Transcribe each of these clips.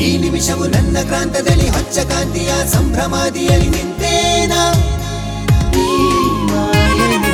ಈ ನಿಮಿಷವು ನನ್ನ ಕ್ರಾಂತದಲ್ಲಿ ಹೊಚ್ಚ ಕಾಂತಿಯ ಸಂಭ್ರಮಾದಿಯಲ್ಲಿ ನಿಂತೇನ ಈ ಮಾಯೆಯಿಂದ.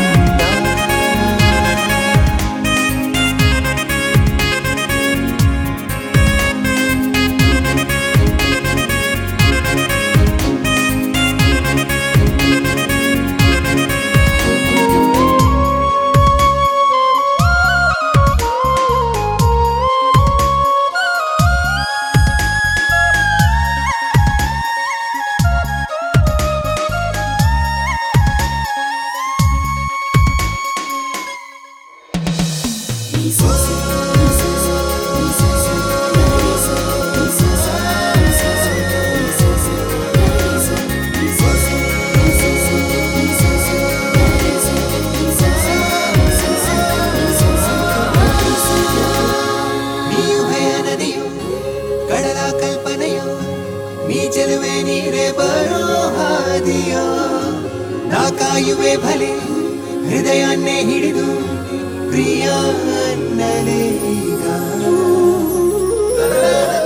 ನೀಯು ಭಯ ನದಿಯು ಕಡಲ ಕಲ್ಪನೆಯು ನೀ ಚೆಲುವೆ ನೀರೇ ಬರೋ ಹಾದಿಯೋ ನಾ ಕಾಯುವೆ ಭಲೆ ಹೃದಯನ್ನೇ ಹಿಡಿದು ಪ್ರಿಯ ಅನ್ನಲೇ ಈಗ